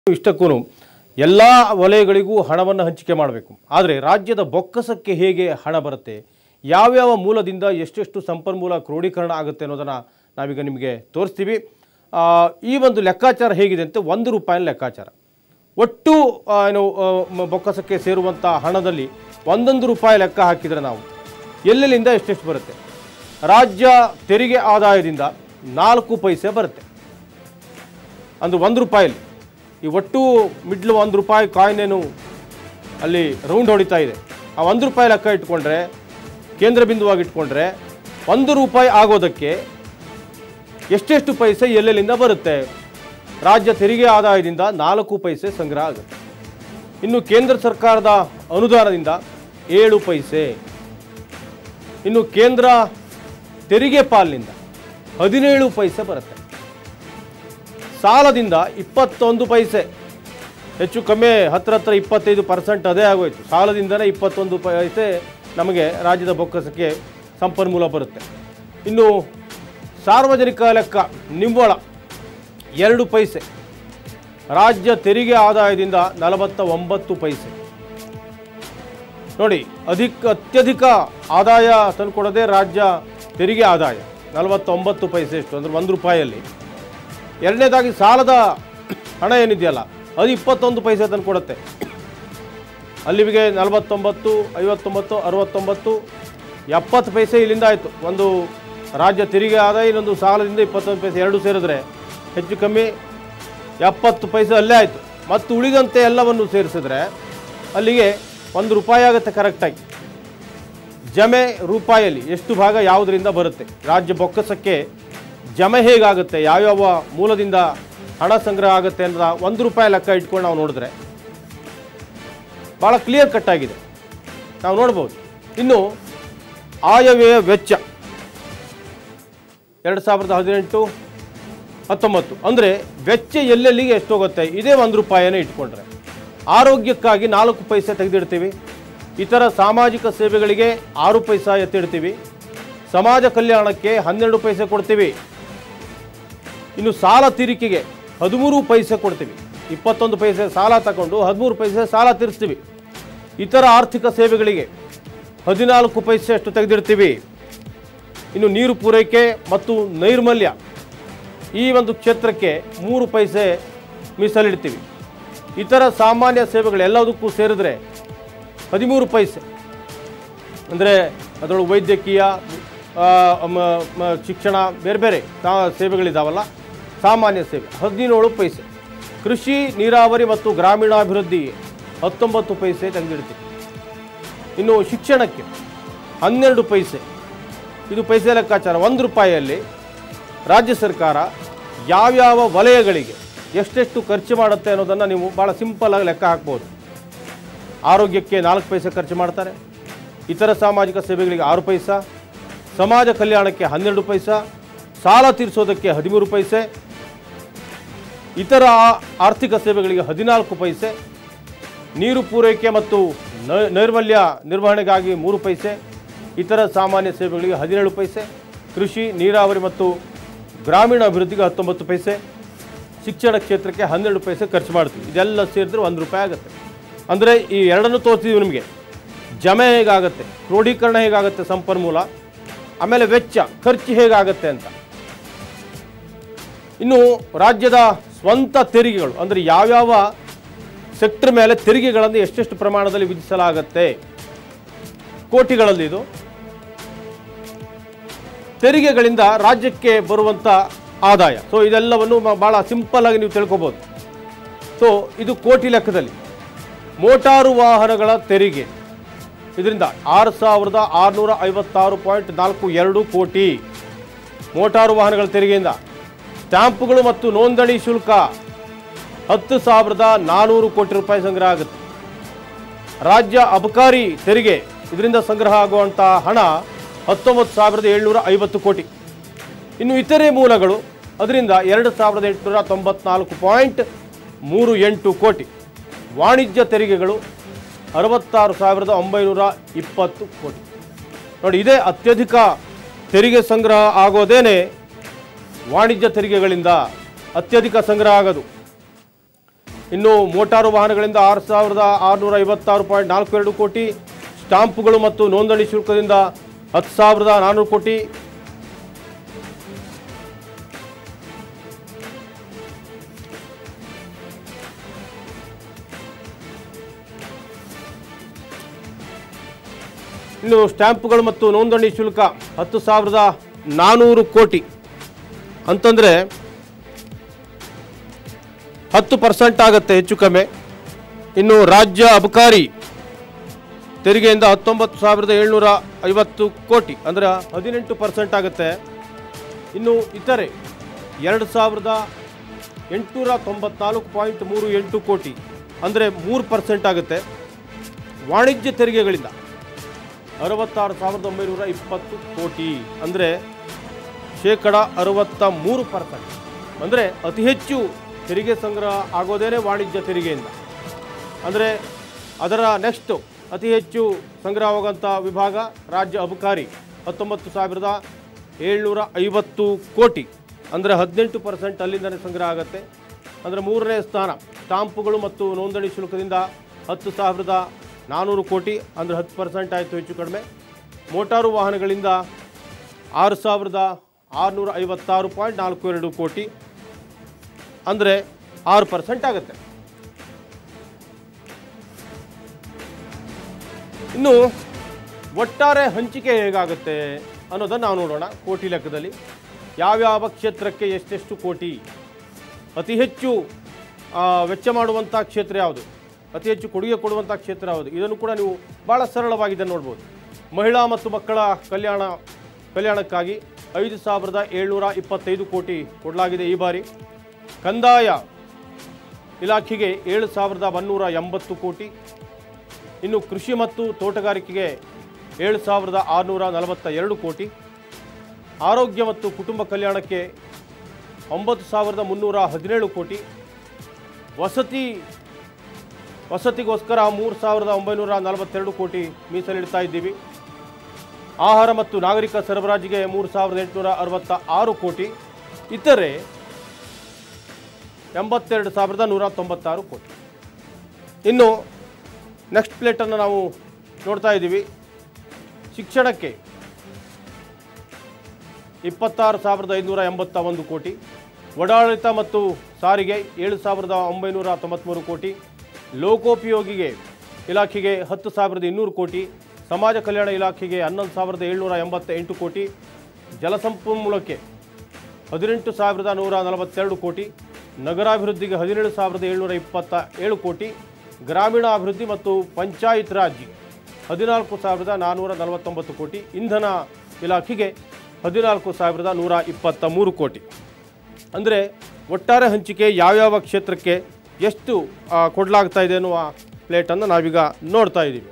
ಇಷ್ಟಕ್ಕೂ ಎಲ್ಲ ವಲಯಗಳಿಗೂ ಹಣವನ್ನು ಹಂಚಿಕೆ ಮಾಡಬೇಕು ಆದರೆ ರಾಜ್ಯದ ಬೊಕ್ಕಸಕ್ಕೆ ಹೇಗೆ ಹಣ ಬರುತ್ತೆ ಯಾವ್ಯಾವ ಮೂಲದಿಂದ ಎಷ್ಟೆಷ್ಟು ಸಂಪನ್ಮೂಲ ಕ್ರೋಢೀಕರಣ ಆಗುತ್ತೆ ಅನ್ನೋದನ್ನು ನಾವೀಗ ನಿಮಗೆ ತೋರಿಸ್ತೀವಿ ಆ, ಈ ಒಂದು ಲೆಕ್ಕಾಚಾರ ಹೇಗಿದೆ ಅಂತ ಒಂದು ರೂಪಾಯಿನ ಲೆಕ್ಕಾಚಾರ ಒಟ್ಟು ಆ, ಏನು ಆ, ಮ- ಬೊಕ್ಕಸಕ್ಕೆ ಸೇರುವಂಥ ಹಣದಲ್ಲಿ ಒಂದೊಂದು ರೂಪಾಯಿ ಲೆಕ್ಕ ಹಾಕಿದರೆ ನಾವು ಎಲ್ಲೆಲ್ಲಿಂದ ಎಷ್ಟೆಷ್ಟು ಬರುತ್ತೆ ರಾಜ್ಯ ತೆರಿಗೆ ಆದಾಯದಿಂದ ನಾಲ್ಕು ಪೈಸೆ ಬರುತ್ತೆ ಅಂದ್ರೆ ಒಂದು ರೂಪಾಯಲ್ಲಿ ಈ ಒಟ್ಟು ಮಿಡ್ಲು ಒಂದು ರೂಪಾಯಿ ಕಾಯಿನ್ ಏನು ಅಲ್ಲಿ ರೌಂಡ್ ಹೊಡಿತಾ ಇದೆ ಆ ಒಂದು ರೂಪಾಯಿ ಲೆಕ್ಕ ಇಟ್ಕೊಂಡ್ರೆ ಕೇಂದ್ರ ಬಿಂದುವಾಗಿ ಇಟ್ಕೊಂಡ್ರೆ ಒಂದು ರೂಪಾಯಿ ಆಗೋದಕ್ಕೆ ಎಷ್ಟೆಷ್ಟು ಪೈಸೆ ಎಲ್ಲೆಲ್ಲಿಂದ ಬರುತ್ತೆ ರಾಜ್ಯ ತೆರಿಗೆ ಆದಾಯದಿಂದ ನಾಲ್ಕು ಪೈಸೆ ಸಂಗ್ರಹ ಆಗುತ್ತೆ ಇನ್ನು ಕೇಂದ್ರ ಸರ್ಕಾರದ ಅನುದಾನದಿಂದ ಏಳು ಪೈಸೆ ಇನ್ನು ಕೇಂದ್ರ ತೆರಿಗೆ ಪಾಲಿನಿಂದ ಹದಿನೇಳು ಪೈಸೆ ಬರುತ್ತೆ ಸಾಲದಿಂದ ಇಪ್ಪತ್ತೊಂದು ಪೈಸೆ ಹೆಚ್ಚು ಕಮ್ಮಿ ಹತ್ರ ಹತ್ರ ಇಪ್ಪತ್ತೈದು ಪರ್ಸೆಂಟ್ ಅದೇ ಆಗೋಯ್ತು ಸಾಲದಿಂದನೇ ಇಪ್ಪತ್ತೊಂದು ಪೈಸೆ ನಮಗೆ ರಾಜ್ಯದ ಬೊಕ್ಕಸಕ್ಕೆ ಸಂಪನ್ಮೂಲ ಬರುತ್ತೆ ಇನ್ನು ಸಾರ್ವಜನಿಕ ಲೆಕ್ಕ ನಿವ್ವಳ ಎರಡು ಪೈಸೆ ರಾಜ್ಯ ತೆರಿಗೆ ಆದಾಯದಿಂದ ನಲವತ್ತ ಒಂಬತ್ತು ಪೈಸೆ ನೋಡಿ ಅಧಿಕ ಅತ್ಯಧಿಕ ಆದಾಯ ತಂದುಕೊಡೋದೇ ರಾಜ್ಯ ತೆರಿಗೆ ಆದಾಯ ನಲವತ್ತೊಂಬತ್ತು ಪೈಸೆ ಎಷ್ಟು ಅಂದರೆ ಒಂದು ರೂಪಾಯಿಯಲ್ಲಿ ಎರಡನೇದಾಗಿ ಸಾಲದ ಹಣ ಏನಿದೆಯಲ್ಲ ಅದು ಇಪ್ಪತ್ತೊಂದು ಪೈಸೆ ತಂದು ಕೊಡುತ್ತೆ ಅಲ್ಲಿಗೆ ನಲವತ್ತೊಂಬತ್ತು ಐವತ್ತೊಂಬತ್ತು ಅರವತ್ತೊಂಬತ್ತು ಎಪ್ಪತ್ತು ಪೈಸೆ ಇಲ್ಲಿಂದ ಆಯಿತು ಒಂದು ರಾಜ್ಯ ತೆರಿಗೆ ಆದಾಯ ಇನ್ನೊಂದು ಸಾಲದಿಂದ ಇಪ್ಪತ್ತೊಂದು ಪೈಸೆ ಎರಡು ಸೇರಿದ್ರೆ ಹೆಚ್ಚು ಕಮ್ಮಿ ಎಪ್ಪತ್ತು ಪೈಸೆ ಅಲ್ಲೇ ಆಯಿತು ಮತ್ತು ಉಳಿದಂತೆ ಎಲ್ಲವನ್ನು ಸೇರಿಸಿದ್ರೆ ಅಲ್ಲಿಗೆ ಒಂದು ರೂಪಾಯಿ ಆಗುತ್ತೆ ಕರೆಕ್ಟಾಗಿ ಜಮೆ ರೂಪಾಯಲ್ಲಿ ಎಷ್ಟು ಭಾಗ ಯಾವುದರಿಂದ ಬರುತ್ತೆ ರಾಜ್ಯ ಬೊಕ್ಕಸಕ್ಕೆ ಜಮೆ ಹೇಗಾಗುತ್ತೆ ಯಾವ್ಯಾವ ಮೂಲದಿಂದ ಹಣ ಸಂಗ್ರಹ ಆಗುತ್ತೆ ಅಂತ ಒಂದು ರೂಪಾಯಿ ಲೆಕ್ಕ ಇಟ್ಕೊಂಡು ನಾವು ನೋಡಿದ್ರೆ ಭಾಳ ಕ್ಲಿಯರ್ ಕಟ್ ಆಗಿದೆ ನಾವು ನೋಡ್ಬೋದು ಇನ್ನು ಆಯವ್ಯಯ ವೆಚ್ಚ ಎರಡು ಸಾವಿರದ ಹದಿನೆಂಟು ಹತ್ತೊಂಬತ್ತು ಅಂದರೆ ವೆಚ್ಚ ಎಲ್ಲೆಲ್ಲಿಗೆ ಎಷ್ಟು ಹೋಗುತ್ತೆ ಇದೇ ಒಂದು ರೂಪಾಯಿನೇ ಇಟ್ಕೊಂಡ್ರೆ ಆರೋಗ್ಯಕ್ಕಾಗಿ ನಾಲ್ಕು ಪೈಸೆ ತೆಗೆದಿಡ್ತೀವಿ ಇತರ ಸಾಮಾಜಿಕ ಸೇವೆಗಳಿಗೆ ಆರು ಪೈಸಾ ಎತ್ತಿಡ್ತೀವಿ ಸಮಾಜ ಕಲ್ಯಾಣಕ್ಕೆ ಹನ್ನೆರಡು ಪೈಸೆ ಕೊಡ್ತೀವಿ ಇನ್ನು ಸಾಲ ತೀರಿಕೆಗೆ ಹದಿಮೂರು ಪೈಸೆ ಕೊಡ್ತೀವಿ ಇಪ್ಪತ್ತೊಂದು ಪೈಸೆ ಸಾಲ ತಗೊಂಡು ಹದಿಮೂರು ಪೈಸೆ ಸಾಲ ತೀರಿಸ್ತೀವಿ ಇತರ ಆರ್ಥಿಕ ಸೇವೆಗಳಿಗೆ ಹದಿನಾಲ್ಕು ಪೈಸೆ ಅಷ್ಟು ತೆಗೆದಿಡ್ತೀವಿ ಇನ್ನು ನೀರು ಪೂರೈಕೆ ಮತ್ತು ನೈರ್ಮಲ್ಯ ಈ ಒಂದು ಕ್ಷೇತ್ರಕ್ಕೆ ಮೂರು ಪೈಸೆ ಮೀಸಲಿಡ್ತೀವಿ ಇತರ ಸಾಮಾನ್ಯ ಸೇವೆಗಳೆಲ್ಲದಕ್ಕೂ ಸೇರಿದ್ರೆ ಹದಿಮೂರು ಪೈಸೆ ಅಂದರೆ ಅದರೊಳಗೆ ವೈದ್ಯಕೀಯ ಆ, ಮ- ಮ- ಶಿಕ್ಷಣ ಬೇರೆ ಬೇರೆ ಸಾ- ಸೇವೆಗಳಿದಾವಲ್ಲ ಸಾಮಾನ್ಯ ಸೇವೆ ಹದಿನೇಳು ಪೈಸೆ ಕೃಷಿ ನೀರಾವರಿ ಮತ್ತು ಗ್ರಾಮೀಣಾಭಿವೃದ್ಧಿ ಹತ್ತೊಂಬತ್ತು ಪೈಸೆ ತೆಗೆದಿಡ್ತೀವಿ ಇನ್ನು ಶಿಕ್ಷಣಕ್ಕೆ ಹನ್ನೆರಡು ಪೈಸೆ ಇದು ಪೈಸೆ ಲೆಕ್ಕಾಚಾರ ಒಂದು ರೂಪಾಯಿಯಲ್ಲಿ ರಾಜ್ಯ ಸರ್ಕಾರ ಯಾವ್ಯಾವ ವಲಯಗಳಿಗೆ ಎಷ್ಟೆಷ್ಟು ಖರ್ಚು ಮಾಡುತ್ತೆ ಅನ್ನೋದನ್ನು ನೀವು ಭಾಳ ಸಿಂಪಲ್ಲಾಗಿ ಲೆಕ್ಕ ಹಾಕ್ಬೋದು ಆರೋಗ್ಯಕ್ಕೆ ನಾಲ್ಕು ಪೈಸೆ ಖರ್ಚು ಮಾಡ್ತಾರೆ ಇತರ ಸಾಮಾಜಿಕ ಸೇವೆಗಳಿಗೆ ಆರು ಪೈಸಾ ಸಮಾಜ ಕಲ್ಯಾಣಕ್ಕೆ ಹನ್ನೆರಡು ಪೈಸಾ ಸಾಲ ತೀರಿಸೋದಕ್ಕೆ ಹದಿಮೂರು ಪೈಸೆ ಇತರ ಆ- ಆರ್ಥಿಕ ಸೇವೆಗಳಿಗೆ ಹದಿನಾಲ್ಕು ಪೈಸೆ ನೀರು ಪೂರೈಕೆ ಮತ್ತು ನ- ನೈರ್ಮಲ್ಯ ನಿರ್ವಹಣೆಗಾಗಿ ಮೂರು ಪೈಸೆ ಇತರ ಸಾಮಾನ್ಯ ಸೇವೆಗಳಿಗೆ ಹದಿನೇಳು ಪೈಸೆ ಕೃಷಿ ನೀರಾವರಿ ಮತ್ತು ಗ್ರಾಮೀಣ ಅಭಿವೃದ್ಧಿಗೆ ಹತ್ತೊಂಬತ್ತು ಪೈಸೆ ಶಿಕ್ಷಣ ಕ್ಷೇತ್ರಕ್ಕೆ ಹನ್ನೆರಡು ಪೈಸೆ ಖರ್ಚು ಮಾಡ್ತೀವಿ ಇದೆಲ್ಲ ಸೇರಿದ್ರೆ ಒಂದು ರೂಪಾಯಿ ಆಗುತ್ತೆ ಅಂದರೆ ಈ ಎರಡನ್ನು ತೋರಿಸ್ತೀವಿ ನಿಮಗೆ ಜಮೆ ಹೇಗಾಗುತ್ತೆ ಕ್ರೋಢೀಕರಣ ಹೇಗಾಗುತ್ತೆ ಸಂಪನ್ಮೂಲ ಆಮೇಲೆ ವೆಚ್ಚ ಖರ್ಚು ಹೇಗಾಗುತ್ತೆ ಅಂತ ಇನ್ನು ರಾಜ್ಯದ ಸ್ವಂತ ತೆರಿಗೆಗಳು ಅಂದರೆ ಯಾವ್ಯಾವ ಸೆಕ್ಟರ್ ಮೇಲೆ ತೆರಿಗೆಗಳನ್ನು ಎಷ್ಟೆಷ್ಟು ಪ್ರಮಾಣದಲ್ಲಿ ವಿಧಿಸಲಾಗತ್ತೆ ಕೋಟಿಗಳಲ್ಲಿ ಇದು ತೆರಿಗೆಗಳಿಂದ ರಾಜ್ಯಕ್ಕೆ ಬರುವಂಥ ಆದಾಯ ಸೊ ಇದೆಲ್ಲವನ್ನು ಮ- ಭಾಳ ಸಿಂಪಲ್ ಆಗಿ ನೀವು ತಿಳ್ಕೊಬೋದು ಸೊ ಇದು ಕೋಟಿ ಲೆಕ್ಕದಲ್ಲಿ ಮೋಟಾರು ವಾಹನಗಳ ತೆರಿಗೆ ಇದರಿಂದ ಆರು ಸಾವಿರದ ಆರುನೂರ ಐವತ್ತಾರು ಪಾಯಿಂಟ್ ನಾಲ್ಕು ಎರಡು ಕೋಟಿ ಮೋಟಾರು ವಾಹನಗಳ ತೆರಿಗೆಯಿಂದ ಸ್ಟ್ಯಾಂಪುಗಳು ಮತ್ತು ನೋಂದಣಿ ಶುಲ್ಕ ಹತ್ತು ಸಾವಿರದ ನಾನ್ನೂರು ಕೋಟಿ ರೂಪಾಯಿ ಸಂಗ್ರಹ ಆಗುತ್ತೆ ರಾಜ್ಯ ಅಬಕಾರಿ ತೆರಿಗೆ ಇದರಿಂದ ಸಂಗ್ರಹ ಆಗುವಂಥ ಹಣ ಹತ್ತೊಂಬತ್ತು ಸಾವಿರದ ಏಳ್ನೂರ ಐವತ್ತು ಕೋಟಿ ಇನ್ನು ಇತರೆ ಮೂಲಗಳು ಅದರಿಂದ ಎರಡು ಸಾವಿರದ ಎಂಟುನೂರ ತೊಂಬತ್ನಾಲ್ಕು ಪಾಯಿಂಟ್ ಮೂರು ಎಂಟು ಕೋಟಿ ವಾಣಿಜ್ಯ ತೆರಿಗೆಗಳು ಅರವತ್ತಾರು ಸಾವಿರದ ಒಂಬೈನೂರ ಇಪ್ಪತ್ತು ಕೋಟಿ ನೋಡಿ ಇದೇ ಅತ್ಯಧಿಕ ತೆರಿಗೆ ಸಂಗ್ರಹ ಆಗೋದೇನೆ ವಾಣಿಜ್ಯ ತೆರಿಗೆಗಳಿಂದ ಅತ್ಯಧಿಕ ಸಂಗ್ರಹ ಆಗೋದು ಇನ್ನು ಮೋಟಾರು ವಾಹನಗಳಿಂದ ಆರು ಸಾವಿರದ ಆರುನೂರ ಐವತ್ತಾರು ಪಾಯಿಂಟ್ ನಾಲ್ಕು ಎರಡು ಕೋಟಿ ಸ್ಟಾಂಪುಗಳು ಮತ್ತು ನೋಂದಣಿ ಶುಲ್ಕದಿಂದ ಹತ್ತು ಸಾವಿರದ ನಾನ್ನೂರು ಕೋಟಿ ಇನ್ನು ಸ್ಟ್ಯಾಂಪುಗಳು ಮತ್ತು ನೋಂದಣಿ ಶುಲ್ಕ ಹತ್ತು ಸಾವಿರದ ನಾನ್ನೂರು ಕೋಟಿ ಅಂತಂದರೆ ಹತ್ತು ಪರ್ಸೆಂಟ್ ಆಗುತ್ತೆ ಹೆಚ್ಚು ಕಮ್ಮಿ ಇನ್ನು ರಾಜ್ಯ ಅಬಕಾರಿ ತೆರಿಗೆಯಿಂದ ಹತ್ತೊಂಬತ್ತು ಸಾವಿರದ ಏಳ್ನೂರ ಐವತ್ತು ಕೋಟಿ ಅಂದರೆ ಹದಿನೆಂಟು ಪರ್ಸೆಂಟ್ ಆಗುತ್ತೆ ಇನ್ನು ಇತರೆ ಎರಡು ಸಾವಿರದ ಎಂಟುನೂರ ತೊಂಬತ್ನಾಲ್ಕು ಪಾಯಿಂಟ್ ಮೂರು ಎಂಟು ಕೋಟಿ ಅಂದರೆ ಮೂರು ಪರ್ಸೆಂಟ್ ಆಗುತ್ತೆ ವಾಣಿಜ್ಯ ತೆರಿಗೆಗಳಿಂದ ಅರವತ್ತಾರು ಸಾವಿರದ ಒಂಬೈನೂರ ಇಪ್ಪತ್ತು ಕೋಟಿ ಅಂದರೆ ಶೇಕಡ ಅರವತ್ತ ಮೂರು ಪರ್ಸೆಂಟ್ ಅಂದರೆ ಅತಿ ಹೆಚ್ಚು ತೆರಿಗೆ ಸಂಗ್ರಹ ಆಗೋದೇನೆ ವಾಣಿಜ್ಯ ತೆರಿಗೆಯಿಂದ ಅಂದರೆ ಅದರ ನೆಕ್ಸ್ಟು ಅತಿ ಹೆಚ್ಚು ಸಂಗ್ರಹವಾಗುವಂಥ ವಿಭಾಗ ರಾಜ್ಯ ಅಬಕಾರಿ ಹತ್ತೊಂಬತ್ತು ಸಾವಿರದ ಏಳ್ನೂರ ಐವತ್ತು ಕೋಟಿ ಅಂದರೆ ಹದಿನೆಂಟು ಪರ್ಸೆಂಟ್ ಅಲ್ಲಿಂದಲೇ ಸಂಗ್ರಹ ಆಗುತ್ತೆ ಅಂದರೆ ಮೂರನೇ ಸ್ಥಾನ ಸ್ಟಾಂಪುಗಳು ಮತ್ತು ನೋಂದಣಿ ಶುಲ್ಕದಿಂದ ಹತ್ತು ಸಾವಿರದ ನಾನ್ನೂರು ಕೋಟಿ ಅಂದರೆ ಹತ್ತು ಪರ್ಸೆಂಟ್ ಆಯಿತು ಹೆಚ್ಚು ಕಡಿಮೆ ಮೋಟಾರು ವಾಹನಗಳಿಂದ ಆರು ಸಾವಿರದ ಆರುನೂರ ಐವತ್ತಾರು ಪಾಯಿಂಟ್ ನಾಲ್ಕು ಎರಡು ಕೋಟಿ ಅಂದರೆ ಆರು ಪರ್ಸೆಂಟ್ ಆಗುತ್ತೆ ಇನ್ನು ಒಟ್ಟಾರೆ ಹಂಚಿಕೆ ಹೇಗಾಗುತ್ತೆ ಅನ್ನೋದನ್ನು ನಾವು ನೋಡೋಣ ಕೋಟಿ ಲೆಕ್ಕದಲ್ಲಿ ಯಾವ್ಯಾವ ಕ್ಷೇತ್ರಕ್ಕೆ ಎಷ್ಟೆಷ್ಟು ಕೋಟಿ ಅತಿ ಹೆಚ್ಚು ಆ, ವೆಚ್ಚ ಮಾಡುವಂಥ ಕ್ಷೇತ್ರ ಯಾವುದು ಅತಿ ಹೆಚ್ಚು ಕೊಡುಗೆ ಕೊಡುವಂಥ ಕ್ಷೇತ್ರ ಯಾವುದು ಇದನ್ನು ಕೂಡ ನೀವು ಭಾಳ ಸರಳವಾಗಿ ಇದನ್ನು ನೋಡ್ಬೋದು ಮಹಿಳಾ ಮತ್ತು ಮಕ್ಕಳ ಕಲ್ಯಾಣ ಕಲ್ಯಾಣಕ್ಕಾಗಿ ಐದು ಸಾವಿರದ ಏಳ್ನೂರ ಇಪ್ಪತ್ತೈದು ಕೋಟಿ ಕೊಡಲಾಗಿದೆ ಈ ಬಾರಿ ಕಂದಾಯ ಇಲಾಖೆಗೆ ಏಳು ಸಾವಿರದ ಒನ್ನೂರ ಎಂಬತ್ತು ಕೋಟಿ ಇನ್ನು ಕೃಷಿ ಮತ್ತು ತೋಟಗಾರಿಕೆಗೆ ಏಳು ಸಾವಿರದ ಆರುನೂರ ನಲವತ್ತ ಎರಡು ಕೋಟಿ ಆರೋಗ್ಯ ಮತ್ತು ಕುಟುಂಬ ಕಲ್ಯಾಣಕ್ಕೆ ಒಂಬತ್ತು ಸಾವಿರದ ಮುನ್ನೂರ ಹದಿನೇಳು ಕೋಟಿ ವಸತಿ ವಸತಿಗೋಸ್ಕರ ಮೂರು ಸಾವಿರದ ಒಂಬೈನೂರ ನಲವತ್ತೆರಡು ಕೋಟಿ ಮೀಸಲಿಡ್ತಾ ಇದ್ದೀವಿ ಆಹಾರ ಮತ್ತು ನಾಗರಿಕ ಸರಬರಾಜಿಗೆ ಮೂರು ಸಾವಿರದ ಎಂಟುನೂರ ಅರವತ್ತ ಆರು ಕೋಟಿ ಇತರೆ ಎಂಬತ್ತೆರಡು ಸಾವಿರದ ನೂರ ತೊಂಬತ್ತಾರು ಕೋಟಿ ಇನ್ನು ನೆಕ್ಸ್ಟ್ ಪ್ಲೇಟನ್ನು ನಾವು ನೋಡ್ತಾ ಇದ್ದೀವಿ ಶಿಕ್ಷಣಕ್ಕೆ ಇಪ್ಪತ್ತಾರು ಸಾವಿರದ ಐದುನೂರ ಎಂಬತ್ತ ಒಂದು ಕೋಟಿ ಒಡಾಡಳಿತ ಮತ್ತು ಸಾರಿಗೆ ಏಳು ಸಾವಿರದ ಒಂಬೈನೂರ ತೊಂಬತ್ತ್ಮೂರು ಕೋಟಿ ಲೋಕೋಪಯೋಗಿಗೆ ಇಲಾಖೆಗೆ ಹತ್ತು ಸಾವಿರದ ಇನ್ನೂರು ಕೋಟಿ ಸಮಾಜ ಕಲ್ಯಾಣ ಇಲಾಖೆಗೆ ಹನ್ನೊಂದು ಸಾವಿರದ ಏಳ್ನೂರ ಎಂಬತ್ತ ಎಂಟು ಕೋಟಿ ಜಲಸಂಪನ್ಮೂಲಕ್ಕೆ ಹದಿನೆಂಟು ಸಾವಿರದ ನೂರ ನಲವತ್ತೆರಡು ಕೋಟಿ ನಗರಾಭಿವೃದ್ಧಿಗೆ ಹದಿನೇಳು ಸಾವಿರದ ಏಳ್ನೂರ ಇಪ್ಪತ್ತ ಏಳು ಕೋಟಿ ಗ್ರಾಮೀಣ ಅಭಿವೃದ್ಧಿ ಮತ್ತು ಪಂಚಾಯತ್ ರಾಜ್ ಹದಿನಾಲ್ಕು ಸಾವಿರದ ನಾನ್ನೂರ ನಲವತ್ತೊಂಬತ್ತು ಕೋಟಿ ಇಂಧನ ಇಲಾಖೆಗೆ ಹದಿನಾಲ್ಕು ಸಾವಿರದ ನೂರ ಇಪ್ಪತ್ತ ಮೂರು ಕೋಟಿ ಅಂದರೆ ಒಟ್ಟಾರೆ ಹಂಚಿಕೆ ಯಾವ್ಯಾವ ಕ್ಷೇತ್ರಕ್ಕೆ ಎಷ್ಟು ಆ, ಕೊಡಲಾಗ್ತಾ ಇದೆ ಅನ್ನುವ ಪ್ಲೇಟನ್ನು ನಾವೀಗ ನೋಡ್ತಾ ಇದ್ದೀವಿ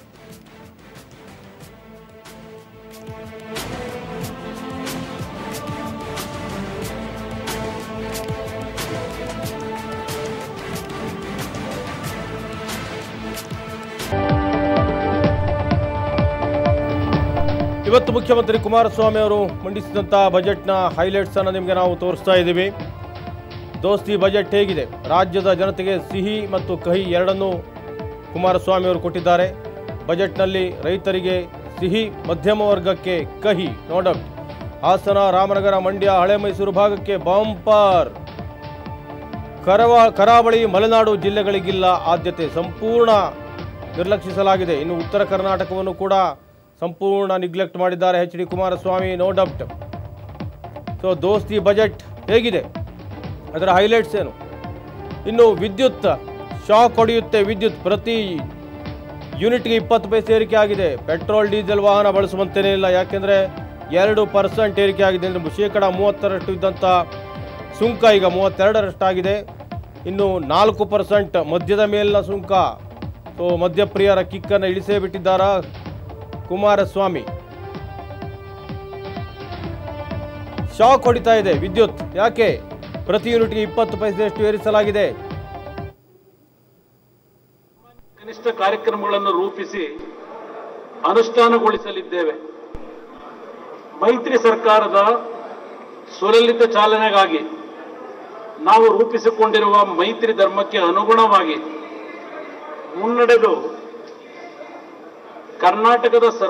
ಇವತ್ತು ಮುಖ್ಯಮಂತ್ರಿ ಕುಮಾರಸ್ವಾಮಿ ಅವರು ಮಂಡಿಸಿದಂಥ ಬಜೆಟ್ನ ಹೈಲೈಟ್ಸ್ ಅನ್ನು ನಿಮಗೆ ನಾವು ತೋರಿಸ್ತಾ ಇದ್ದೀವಿ ದೋಸ್ತಿ ಬಜೆಟ್ ಹೇಗಿದೆ ರಾಜ್ಯದ ಜನತೆಗೆ ಸಿಹಿ ಮತ್ತು ಕಹಿ ಎರಡನ್ನೂ ಕುಮಾರಸ್ವಾಮಿ ಅವರು ಕೊಟ್ಟಿದ್ದಾರೆ ಬಜೆಟ್ನಲ್ಲಿ ರೈತರಿಗೆ ಸಿಹಿ ಮಧ್ಯಮ ವರ್ಗಕ್ಕೆ ಕಹಿ ನೋ ಡೌಟ್ ಹಾಸನ ರಾಮನಗರ ಮಂಡ್ಯ ಹಳೆ ಮೈಸೂರು ಭಾಗಕ್ಕೆ ಬಾಂಪರ್ ಕರವ ಕರಾವಳಿ ಮಲೆನಾಡು ಜಿಲ್ಲೆಗಳಿಗಿಲ್ಲ ಆದ್ಯತೆ ಸಂಪೂರ್ಣ ನಿರ್ಲಕ್ಷಿಸಲಾಗಿದೆ ಇನ್ನು ಉತ್ತರ ಕರ್ನಾಟಕವನ್ನು ಕೂಡ ಸಂಪೂರ್ಣ ನಿಗ್ಲೆಕ್ಟ್ ಮಾಡಿದ್ದಾರೆ H D Kumaraswamy no doubt so ದೋಸ್ತಿ ಬಜೆಟ್ ಹೇಗಿದೆ ಅದರ ಹೈಲೈಟ್ಸ್ ಏನು ಇನ್ನು ವಿದ್ಯುತ್ ಶಾಕ್ ಹೊಡೆಯುತ್ತೆ ವಿದ್ಯುತ್ ಪ್ರತಿ ಯೂನಿಟ್ಗೆ ಇಪ್ಪತ್ತು ಪೈಸೆ ಏರಿಕೆ ಆಗಿದೆ ಪೆಟ್ರೋಲ್ ಡೀಸೆಲ್ ವಾಹನ ಬಳಸುವಂತೇನೇ ಇಲ್ಲ ಯಾಕೆಂದರೆ ಎರಡು ಪರ್ಸೆಂಟ್ ಏರಿಕೆ ಆಗಿದೆ ಅಂದರೆ ಶೇಕಡ ಮೂವತ್ತರಷ್ಟು ಇದ್ದಂಥ ಸುಂಕ ಈಗ ಮೂವತ್ತೆರಡರಷ್ಟಾಗಿದೆ ಇನ್ನು ನಾಲ್ಕು ಪರ್ಸೆಂಟ್ ಮದ್ಯದ ಮೇಲಿನ ಸುಂಕ ಸೊ ಮದ್ಯಪ್ರಿಯರ ಕಿಕ್ಕನ್ನು ಇಳಿಸೇ ಬಿಟ್ಟಿದ್ದಾರಾ ಕುಮಾರಸ್ವಾಮಿ ಶಾಕ್ ಹೊಡಿತಾ ಇದೆ ವಿದ್ಯುತ್ ಯಾಕೆ ಪ್ರತಿ ಯೂನಿಟ್ಗೆ ಇಪ್ಪತ್ತು ಪೈಸೆಯಷ್ಟು ಏರಿಸಲಾಗಿದೆ ಕನಿಷ್ಠ ಕಾರ್ಯಕ್ರಮಗಳನ್ನು ರೂಪಿಸಿ ಅನುಷ್ಠಾನಗೊಳಿಸಲಿದ್ದೇವೆ ಮೈತ್ರಿ ಸರ್ಕಾರದ ಸುಲಲಿತ ಚಾಲನೆಗಾಗಿ ನಾವು ರೂಪಿಸಿಕೊಂಡಿರುವ ಮೈತ್ರಿ ಧರ್ಮಕ್ಕೆ ಅನುಗುಣವಾಗಿ ಮುನ್ನಡೆದು ಕರ್ನಾಟಕದ ಸರ್ವ